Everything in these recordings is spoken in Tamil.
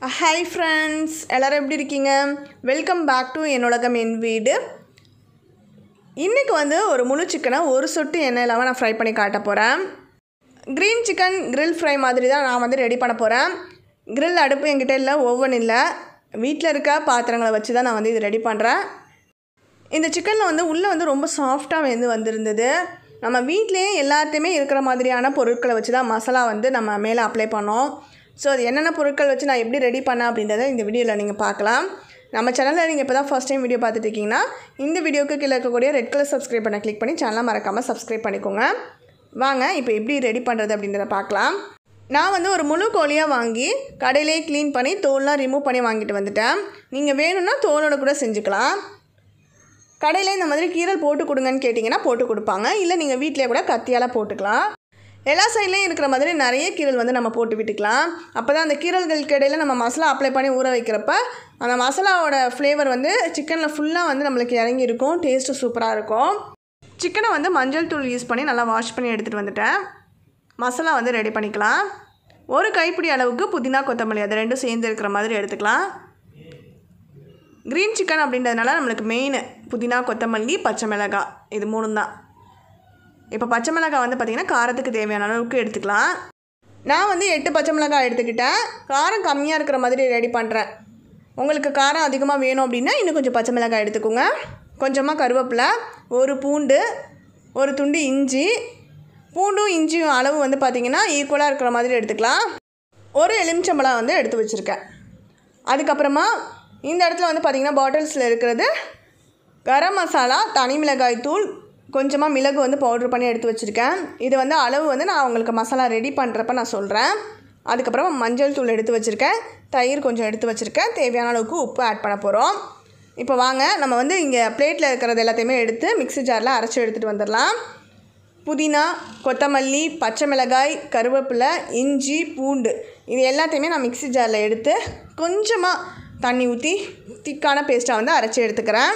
ஹாய் ஃப்ரெண்ட்ஸ் எல்லோரும் எப்படி இருக்கீங்க வெல்கம் பேக் டு என்னுலகம் என் வீடு இன்றைக்கி வந்து ஒரு முழு சிக்கனை ஒரு சொட்டு எண்ணெய் இல்லாமல் நான் ஃப்ரை பண்ணி காட்ட போகிறேன் க்ரீன் சிக்கன் grill ஃப்ரை மாதிரி தான் நான் வந்து ரெடி பண்ண போகிறேன் grill அடுப்பு என்கிட்ட இல்லை ஓவன் இல்லை வீட்டில் இருக்க பாத்திரங்களை வச்சு தான் நான் வந்து இது ரெடி பண்ணுறேன் இந்த சிக்கனில் வந்து உள்ளே வந்து ரொம்ப சாஃப்டாக வந்து வந்திருந்தது நம்ம வீட்டிலேயே எல்லாத்தையுமே இருக்கிற மாதிரியான பொருட்களை வச்சு தான் மசாலா வந்து நம்ம மேலே அப்ளை பண்ணோம் ஸோ அது என்னென்ன பொருட்கள் வச்சு நான் எப்படி ரெடி பண்ணேன் அப்படின்றத இந்த வீடியோவில் நீங்கள் பார்க்கலாம் நம்ம சேனலில் நீங்கள் இப்போ தான் ஃபஸ்ட் டைம் வீடியோ பார்த்துட்டு இருக்கீங்கன்னா இந்த வீடியோக்கு கீழே இருக்கக்கூடிய ரெட் கலர் சப்ஸ்கிரைப் பண்ண கிளிக் பண்ணி சேனலை மறக்காமல் சப்ஸ்கிரைப் பண்ணிக்கோங்க வாங்க இப்போ எப்படி ரெடி பண்ணுறது அப்படின்றத பார்க்கலாம் நான் வந்து ஒரு முழு கோழியாக வாங்கி கடையிலே க்ளீன் பண்ணி தோல்லாம் ரிமூவ் பண்ணி வாங்கிட்டு வந்துட்டேன் நீங்கள் வேணும்னா தோலோட கூட செஞ்சுக்கலாம் கடையில் இந்த மாதிரி கீரல் போட்டு கொடுங்கன்னு கேட்டிங்கன்னா போட்டு கொடுப்பாங்க இல்லை நீங்கள் வீட்டிலே கூட கத்தியால் போட்டுக்கலாம் எல்லா சைட்லேயும் இருக்கிற மாதிரி நிறைய கீரல் வந்து நம்ம போட்டு விட்டுக்கலாம் அப்போ தான் அந்த கீரல்களுக்கு இடையில நம்ம மசாலா அப்ளை பண்ணி ஊற வைக்கிறப்ப அந்த மசாலாவோட ஃப்ளேவர் வந்து சிக்கனில் ஃபுல்லாக வந்து நம்மளுக்கு இறங்கி இருக்கும் டேஸ்ட்டு சூப்பராக இருக்கும் சிக்கனை வந்து மஞ்சள் தூள் யூஸ் பண்ணி நல்லா வாஷ் பண்ணி எடுத்துகிட்டு வந்துட்டேன் மசாலா வந்து ரெடி பண்ணிக்கலாம் ஒரு கைப்பிடி அளவுக்கு புதினா கொத்தமல்லி அது ரெண்டும் சேர்ந்து இருக்கிற மாதிரி எடுத்துக்கலாம் க்ரீன் சிக்கன் அப்படின்றதுனால நம்மளுக்கு மெயின் புதினா கொத்தமல்லி பச்சை மிளகாய் இது மூணும் தான் இப்போ பச்சை மிளகாய் வந்து பார்த்திங்கன்னா காரத்துக்கு தேவையான அளவுக்கு எடுத்துக்கலாம் நான் வந்து எட்டு பச்சை மிளகாய் எடுத்துக்கிட்டேன் காரம் கம்மியாக இருக்கிற மாதிரி ரெடி பண்ணுறேன் உங்களுக்கு காரம் அதிகமாக வேணும் அப்படின்னா இன்னும் கொஞ்சம் பச்சை மிளகாய் எடுத்துக்கோங்க கொஞ்சமாக கருவேப்பிலை ஒரு பூண்டு ஒரு துண்டு இஞ்சி பூண்டும் இஞ்சியும் அளவு வந்து பார்த்திங்கன்னா ஈக்குவலாக இருக்கிற மாதிரி எடுத்துக்கலாம் ஒரு எலுமிச்சம்பழம் வந்து எடுத்து வச்சுருக்கேன் அதுக்கப்புறமா இந்த இடத்துல வந்து பார்த்திங்கன்னா பாட்டில்ஸில் இருக்கிறது கரம் மசாலா தனி மிளகாய் தூள் கொஞ்சமாக மிளகு வந்து பவுட்ரு பண்ணி எடுத்து வச்சுருக்கேன் இது வந்து அளவு வந்து நான் உங்களுக்கு மசாலா ரெடி பண்ணுறப்ப நான் சொல்கிறேன் அதுக்கப்புறமா மஞ்சள் தூள் எடுத்து வச்சுருக்கேன் தயிர் கொஞ்சம் எடுத்து வச்சுருக்கேன் தேவையான அளவுக்கு உப்பு ஆட் பண்ண போகிறோம் இப்போ வாங்க நம்ம வந்து இங்கே பிளேட்டில் இருக்கிறது எல்லாத்தையுமே எடுத்து மிக்ஸி ஜாரில் அரைச்சி எடுத்துகிட்டு வந்துடலாம் புதினா கொத்தமல்லி பச்சை மிளகாய் கருவேப்பிலை இஞ்சி பூண்டு இது எல்லாத்தையுமே நான் மிக்ஸி ஜாரில் எடுத்து கொஞ்சமாக தண்ணி ஊற்றி திக்கான பேஸ்ட்டாக வந்து அரைச்சி எடுத்துக்கிறேன்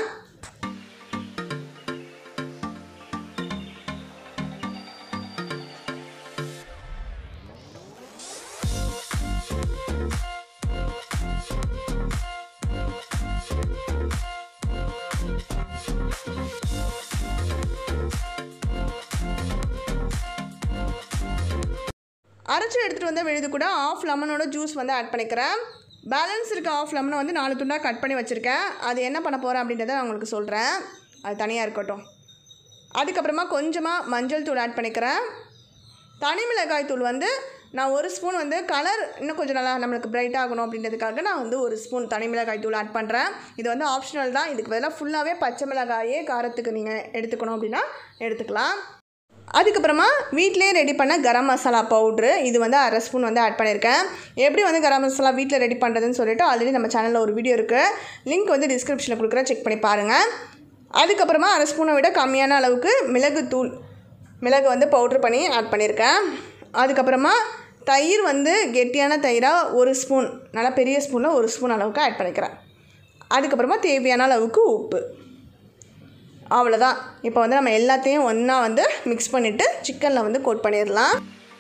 அரைச்சி எடுத்துகிட்டு வந்த விழுது கூட ஆஃப் லெமனோட ஜூஸ் வந்து ஆட் பண்ணிக்கிறேன் பேலன்ஸ் இருக்க ஆஃப் லெமனை வந்து நாலு துண்டாக கட் பண்ணி வச்சுருக்கேன் அது என்ன பண்ண போகிறேன் அப்படின்றத நான் உங்களுக்கு சொல்கிறேன் அது தனியாக இருக்கட்டும் அதுக்கப்புறமா கொஞ்சமாக மஞ்சள் தூள் ஆட் பண்ணிக்கிறேன் தனி மிளகாய் தூள் வந்து நான் ஒரு ஸ்பூன் வந்து கலர் இன்னும் கொஞ்சம் நல்லா நம்மளுக்கு பிரைட் ஆகணும் அப்படின்றதுக்காக நான் வந்து ஒரு ஸ்பூன் தனி மிளகாய் தூள் ஆட் பண்ணுறேன் இது வந்து ஆப்ஷனல் தான் இதுக்கு பதிலாக ஃபுல்லாகவே பச்சை மிளகாயே காரத்துக்கு நீங்கள் எடுத்துக்கணும் அப்படின்னா எடுத்துக்கலாம் அதுக்கப்புறமா வீட்டிலே ரெடி பண்ண கரம் மசாலா பவுட்ரு இது வந்து அரை ஸ்பூன் வந்து ஆட் பண்ணியிருக்கேன் எப்படி வந்து கரம் மசாலா வீட்டில் ரெடி பண்ணுறதுன்னு சொல்லிட்டு ஆல்ரெடி நம்ம சேனலில் ஒரு வீடியோ இருக்குது லிங்க் வந்து டிஸ்கிரிப்ஷனில் கொடுக்குறேன் செக் பண்ணி பாருங்கள் அதுக்கப்புறமா அரை ஸ்பூனை விட கம்மியான அளவுக்கு மிளகு தூள் மிளகு வந்து பவுட்ரு பண்ணி ஆட் பண்ணியிருக்கேன் அதுக்கப்புறமா தயிர் வந்து கெட்டியான தயிராக ஒரு ஸ்பூன் நல்லா பெரிய ஸ்பூனில் ஒரு ஸ்பூன் அளவுக்கு ஆட் பண்ணிக்கிறேன் அதுக்கப்புறமா தேவையான அளவுக்கு உப்பு அவ்வளோதான் இப்போ வந்து நம்ம எல்லாத்தையும் ஒன்றா வந்து மிக்ஸ் பண்ணிவிட்டு சிக்கனில் வந்து கோட் பண்ணிடலாம்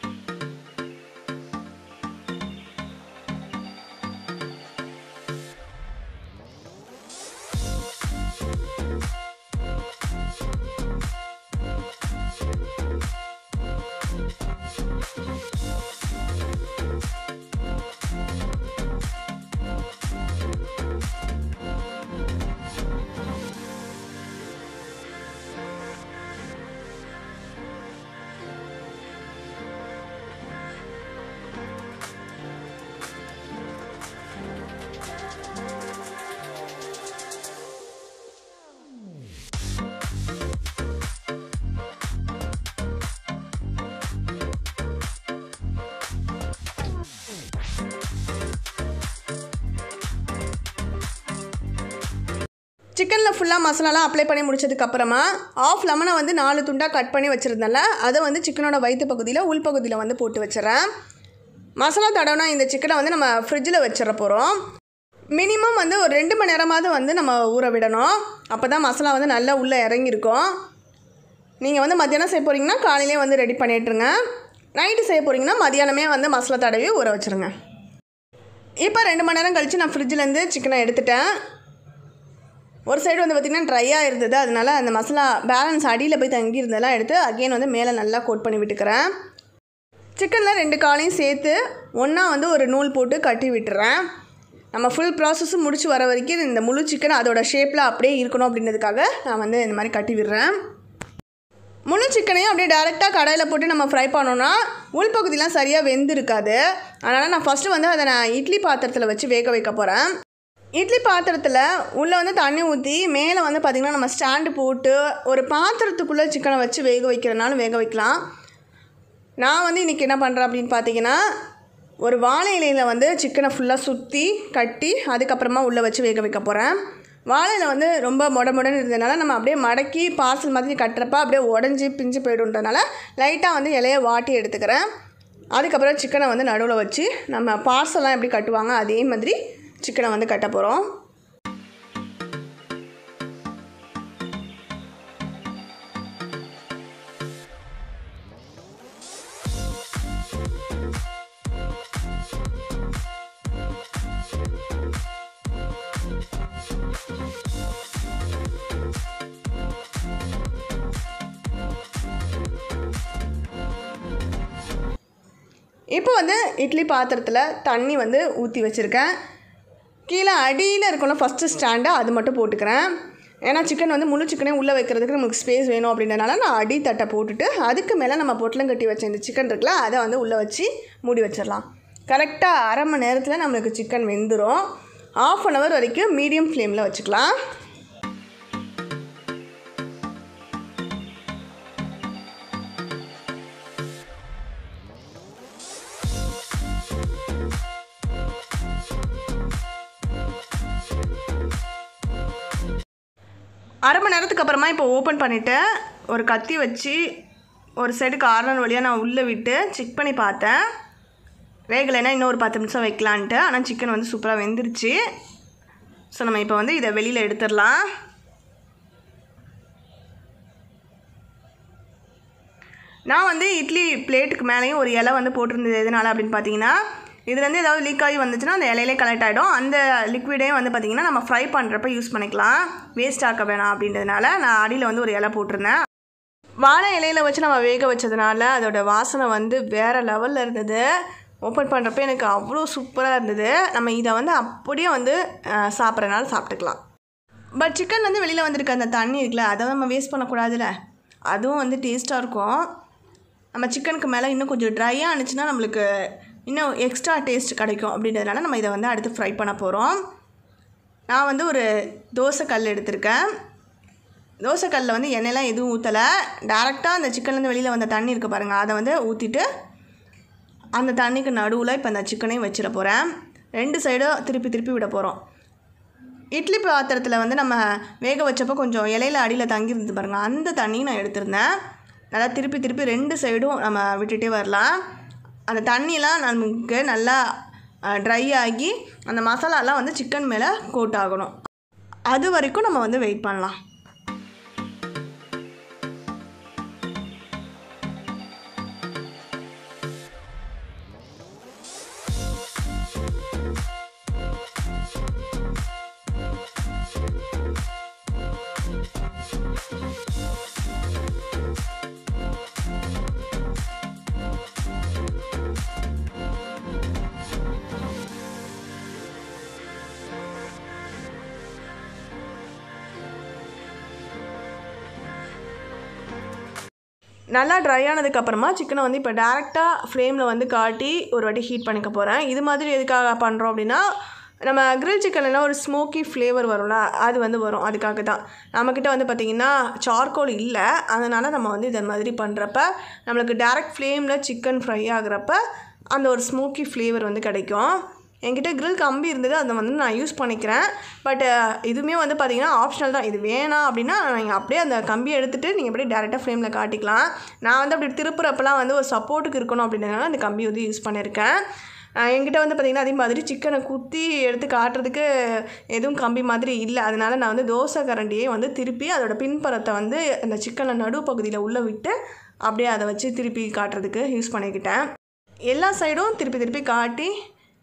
சிக்கனில் ஃபுல்லாக மசாலாலாம் அப்ளை பண்ணி முடிச்சதுக்கப்புறமா ஆஃப் லெமனை வந்து நாலு துண்டாக கட் பண்ணி வச்சுருந்தேன்ல அதை வந்து சிக்கனோட வயிற்று பகுதியில் உள்பகுதியில் வந்து போட்டு வச்சிடறேன் மசாலா தடவைனா இந்த சிக்கனை வந்து நம்ம ஃப்ரிட்ஜில் வச்சிட போகிறோம் மினிமம் வந்து ஒரு ரெண்டு மணி நேரமாவது வந்து நம்ம ஊற விடணும் அப்போ தான் மசாலா வந்து நல்லா உள்ளே இறங்கியிருக்கும் நீங்கள் வந்து மத்தியானம் செய்ய போகிறீங்கன்னா காலையிலே வந்து ரெடி பண்ணிட்டுருங்க நைட்டு செய்ய போகிறீங்கன்னா மதியானமே வந்து மசாலா தடவி ஊற வச்சுருங்க இப்போ ரெண்டு மணி நேரம் கழித்து நான் ஃப்ரிட்ஜிலேருந்து சிக்கனை எடுத்துட்டேன் ஒரு சைடு வந்து பார்த்திங்கன்னா ட்ரையாக இருந்தது அதனால அந்த மசாலா பேலன்ஸ் அடியில் போய் தங்கி இருந்ததெல்லாம் எடுத்து அகெயின் வந்து மேலே நல்லா கோட் பண்ணி விட்டுக்கிறேன் சிக்கனில் ரெண்டு காலையும் சேர்த்து ஒன்றா வந்து ஒரு நூல் போட்டு கட்டி விட்டுறேன் நம்ம ஃபுல் ப்ராசஸும் முடிச்சு வர வரைக்கும் இந்த முழு சிக்கன் அதோட ஷேப்பில் அப்படியே இருக்கணும் அப்படின்றதுக்காக நான் வந்து இந்த மாதிரி கட்டி விடுறேன் முழு சிக்கனையும் அப்படியே டேரெக்டாக கடாயில் போட்டு நம்ம ஃப்ரை பண்ணோன்னா உள்பகுதியெலாம் சரியாக வெந்திருக்காது அதனால் நான் ஃபஸ்ட்டு வந்து அதை நான் இட்லி பாத்திரத்தில் வச்சு வேக வைக்க போகிறேன் இட்லி பாத்திரத்தில் உள்ளே வந்து தண்ணி ஊற்றி மேலே வந்து பார்த்திங்கன்னா நம்ம ஸ்டாண்டு போட்டு ஒரு பாத்திரத்துக்குள்ளே சிக்கனை வச்சு வேக வைக்கிறனாலும் வேக வைக்கலாம் நான் வந்து இன்றைக்கி என்ன பண்ணுறேன் அப்படின்னு பார்த்தீங்கன்னா ஒரு வாழை இலையில் வந்து சிக்கனை ஃபுல்லாக சுற்றி கட்டி அதுக்கப்புறமா உள்ளே வச்சு வேக வைக்க போகிறேன் வாழையில் வந்து ரொம்ப மொட மொடன்னு இருந்ததுனால நம்ம அப்படியே மடக்கி பார்சல் மாதிரி கட்டுறப்ப அப்படியே உடஞ்சி பிஞ்சு போய்டுன்றதுனால லைட்டாக வந்து இலையை வாட்டி எடுத்துக்கிறேன் அதுக்கப்புறம் சிக்கனை வந்து நடுவில் வச்சு நம்ம பார்சல்லாம் எப்படி கட்டுவாங்க அதே மாதிரி சிக்கனை வந்து கட்ட போகிறோம் இப்போ வந்து இட்லி பாத்திரத்தில் தண்ணி வந்து ஊற்றி வச்சுருக்கேன் கீழே அடியில் இருக்கணும்ல ஃபஸ்ட்டு ஸ்டாண்டு அது மட்டும் போட்டுக்கிறேன் ஏன்னா சிக்கன் வந்து முழு சிக்கனே உள்ளே வைக்கிறதுக்கு நமக்கு ஸ்பேஸ் வேணும் அப்படின்றனால நான் அடி தட்டை போட்டுட்டு அதுக்கு மேலே நம்ம பொட்டலம் கட்டி வச்ச இந்த சிக்கன் இருக்குல்ல அதை வந்து உள்ளே வச்சு மூடி வச்சிடலாம் கரெக்டாக அரை மணி நேரத்தில் நம்மளுக்கு சிக்கன் வெந்துடும் ஆஃப் அன் ஹவர் வரைக்கும் மீடியம் ஃப்ளேமில் வச்சுக்கலாம் அரை மணி நேரத்துக்கு அப்புறமா இப்போ ஓப்பன் பண்ணிவிட்டு ஒரு கத்தி வச்சு ஒரு சைடு கார்னர் வழியாக நான் உள்ளே விட்டு செக் பண்ணி பார்த்தேன் வேகலைன்னா இன்னும் ஒரு பத்து நிமிஷம் வைக்கலான்ட்டு ஆனால் சிக்கன் வந்து சூப்பராக வெந்துருச்சு ஸோ நம்ம இப்போ வந்து இதை வெளியில் எடுத்துடலாம் நான் வந்து இட்லி பிளேட்டுக்கு மேலேயும் ஒரு இலை வந்து போட்டிருந்தது எதனால அப்படின்னு பார்த்தீங்கன்னா இதுலேருந்து ஏதாவது லீக் ஆகி வந்துச்சுன்னா அந்த இலையிலே கலெக்ட் ஆகிடும் அந்த லிக்விடையும் வந்து பார்த்திங்கன்னா நம்ம ஃப்ரை பண்ணுறப்ப யூஸ் பண்ணிக்கலாம் வேஸ்ட் ஆக்க வேணாம் அப்படின்றதுனால நான் அடியில் வந்து ஒரு இலை போட்டிருந்தேன் வாழை இலையில் வச்சு நம்ம வேக வச்சதுனால அதோட வாசனை வந்து வேறு லெவலில் இருந்தது ஓப்பன் பண்ணுறப்ப எனக்கு அவ்வளோ சூப்பராக இருந்தது நம்ம இதை வந்து அப்படியே வந்து அஹ், சாப்பிட்றனால சாப்பிட்டுக்கலாம் பட் சிக்கன் வந்து வெளியில் வந்திருக்க அந்த தண்ணி இருக்குல்ல அதை நம்ம வேஸ்ட் பண்ணக்கூடாதுல்ல அதுவும் வந்து டேஸ்ட்டாக இருக்கும் நம்ம சிக்கனுக்கு மேலே இன்னும் கொஞ்சம் ட்ரையாக இருந்துச்சுன்னா நம்மளுக்கு இன்னும் எக்ஸ்ட்ரா டேஸ்ட் கிடைக்கும் அப்படின்றதுனால நம்ம இதை வந்து அடுத்து ஃப்ரை பண்ண போகிறோம் நான் வந்து ஒரு தோசை கல் எடுத்திருக்கேன் தோசைக்கல்லில் வந்து எண்ணெயெல்லாம் எதுவும் ஊற்றலை டேரெக்டாக அந்த சிக்கன்லேருந்து வெளியில் வந்த தண்ணி இருக்குது பாருங்கள் அதை வந்து ஊற்றிட்டு அந்த தண்ணிக்கு நடுவில் இப்போ அந்த சிக்கனையும் வச்சிட போகிறேன் ரெண்டு சைடும் திருப்பி திருப்பி விட போகிறோம் இட்லி பாத்திரத்தில் வந்து நம்ம வேக வச்சப்போ கொஞ்சம் இலையில அடியில் தங்கியிருந்து பாருங்கள் அந்த தண்ணியும் நான் எடுத்திருந்தேன் நல்லா திருப்பி திருப்பி ரெண்டு சைடும் நம்ம விட்டுட்டே வரலாம் அந்த தண்ணியெலாம் நமக்கு நல்லா ட்ரை ஆகி அந்த மசாலாலாம் வந்து சிக்கன் மேலே கோட் ஆகணும் அது வரைக்கும் நம்ம வந்து வெயிட் பண்ணலாம் நல்லா ட்ரை ஆனதுக்கப்புறமா சிக்கனை வந்து இப்போ டேரெக்டாக ஃப்ளேமில் வந்து காட்டி ஒரு வாட்டி ஹீட் பண்ணிக்க போகிறேன் இது மாதிரி எதுக்காக பண்ணுறோம் அப்படின்னா நம்ம கிரில் சிக்கன்லாம் ஒரு ஸ்மோக்கி ஃப்ளேவர் வரும்ல அது வந்து வரும் அதுக்காக தான் நம்மக்கிட்ட வந்து பார்த்திங்கன்னா சார்கோல் இல்லை அதனால் நம்ம வந்து இதை மாதிரி பண்ணுறப்ப நம்மளுக்கு டேரெக்ட் ஃப்ளேமில் சிக்கன் ஃப்ரை ஆகுறப்ப அந்த ஒரு ஸ்மோக்கி ஃப்ளேவர் வந்து கிடைக்கும் என்கிட்ட grill கம்பி இருந்தது அதை வந்து நான் யூஸ் பண்ணிக்கிறேன் பட் இதுவுமே வந்து பார்த்தீங்கன்னா ஆப்ஷனல் தான் இது வேணாம் அப்படின்னா நீங்கள் அப்படியே அந்த கம்பியை எடுத்துகிட்டு நீங்கள் அப்படியே டேரெக்டாக ஃப்ளேமில் காட்டிக்கலாம் நான் வந்து அப்படி திருப்புறப்பெல்லாம் வந்து ஒரு சப்போர்ட்டுக்கு இருக்கணும் அப்படின்றதுனால அந்த கம்பி வந்து யூஸ் பண்ணியிருக்கேன் அஹ் என்கிட்ட வந்து பார்த்திங்கன்னா அதே மாதிரி சிக்கனை குத்தி எடுத்து காட்டுறதுக்கு எதுவும் கம்பி மாதிரி இல்லை அதனால நான் வந்து தோசை கரண்டியே வந்து திருப்பி அதோட பின்புறத்தை வந்து அந்த சிக்கனை நடுப்பகுதியில் உள்ளே விட்டு அப்படியே அதை வச்சு திருப்பி காட்டுறதுக்கு யூஸ் பண்ணிக்கிட்டேன் எல்லா சைடும் திருப்பி திருப்பி காட்டி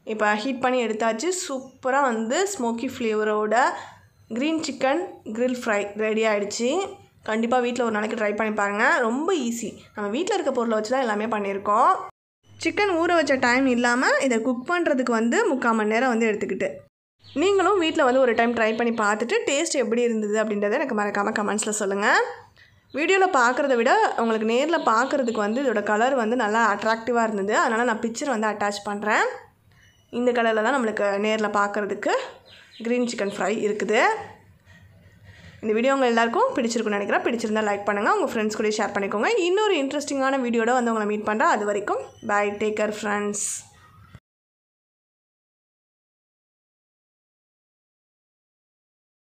இப்போ ஹீட் பண்ணி எடுத்தாச்சு சூப்பராக வந்து ஸ்மோக்கி ஃப்ளேவரோட green chicken grill fry ready ஆகிடுச்சு கண்டிப்பாக வீட்டில் ஒரு நாளைக்கு ட்ரை பண்ணி பாருங்கள் ரொம்ப ஈஸி நம்ம வீட்டில் இருக்க பொருளை வச்சு தான் எல்லாமே பண்ணியிருக்கோம் சிக்கன் ஊற வச்ச டைம் இல்லாமல் இதை குக் பண்ணுறதுக்கு வந்து முக்கால் மணி நேரம் வந்து எடுத்துக்கிட்டு நீங்களும் வீட்டில் வந்து ஒரு டைம் ட்ரை பண்ணி பார்த்துட்டு டேஸ்ட் எப்படி இருந்தது அப்படின்றத எனக்கு மறக்காமல் கமெண்ட்ஸில் சொல்லுங்கள் வீடியோவில் பார்க்குறத விட உங்களுக்கு நேரில் பார்க்குறதுக்கு வந்து இதோட கலர் வந்து நல்லா அட்ராக்டிவாக இருந்தது அதனால் நான் பிக்சர் வந்து அட்டாச் பண்ணுறேன் இந்த கலரில் தான் நம்மளுக்கு நேரில் பார்க்குறதுக்கு க்ரீன் சிக்கன் ஃப்ரை இருக்குது இந்த வீடியோ உங்கள் எல்லாருக்கும் பிடிச்சிருக்குன்னு நினைக்கிறேன் பிடிச்சிருந்தா லைக் பண்ணுங்கள் உங்கள் ஃப்ரெண்ட்ஸ் கூட ஷேர் பண்ணிக்கோங்க இன்னொரு இன்ட்ரெஸ்டிங்கான வீடியோட வந்து உங்களை மீட் பண்ணுறேன் அது வரைக்கும் பை டேக் கேர் ஃப்ரெண்ட்ஸ்